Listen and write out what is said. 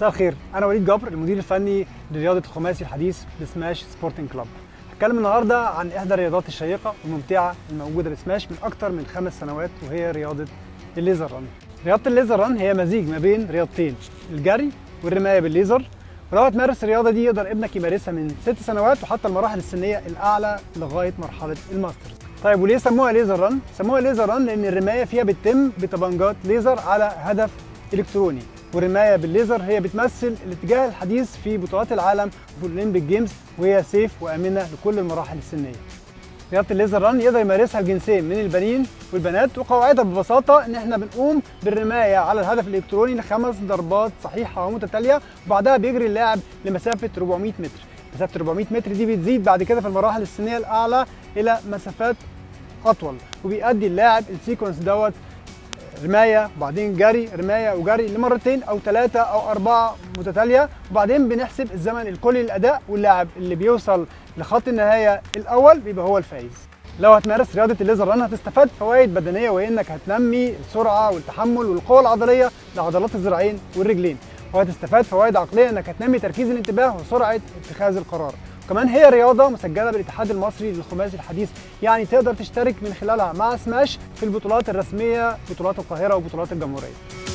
مساء الخير انا وليد جبر المدير الفني لرياضه الخماسي الحديث بسماش سبورتنج كلاب هتكلم النهارده عن احدى الرياضات الشيقه والممتعه الموجوده لسماش من اكتر من خمس سنوات وهي رياضه الليزر ران رياضه الليزر ران هي مزيج ما بين رياضتين الجري والرمايه بالليزر ولو هتمارس الرياضه دي يقدر ابنك يمارسها من ست سنوات وحتى المراحل السنيه الاعلى لغايه مرحله الماسترز طيب وليه سموها ليزر ران سموها ليزر ران لان الرمايه فيها بتتم بطبنجات ليزر على هدف الكتروني والرمايه بالليزر هي بتمثل الاتجاه الحديث في بطولات العالم وفي الاولمبيك جيمز وهي سيف وامنه لكل المراحل السنيه رياضه الليزر ران يقدر يمارسها الجنسين من البنين والبنات وقواعدها ببساطه ان احنا بنقوم بالرمايه على الهدف الالكتروني لخمس ضربات صحيحه ومتتاليه وبعدها بيجري اللاعب لمسافه 400 متر مسافه 400 متر دي بتزيد بعد كده في المراحل السنيه الاعلى الى مسافات اطول وبيؤدي اللاعب السيكونس دوت رمايه وبعدين جري رمايه وجري لمرتين او ثلاثه او اربعه متتاليه وبعدين بنحسب الزمن الكلي للاداء واللاعب اللي بيوصل لخط النهايه الاول بيبقى هو الفايز لو هتمارس رياضه الليزر ران هتستفاد فوائد بدنيه وهي انك هتنمي السرعه والتحمل والقوه العضليه لعضلات الذراعين والرجلين وهتستفاد فوائد عقليه انك هتنمي تركيز الانتباه وسرعه اتخاذ القرار كمان هي رياضة مسجلة بالاتحاد المصري للخماسي الحديث يعني تقدر تشترك من خلالها مع سماش في البطولات الرسمية بطولات القاهرة وبطولات الجمهورية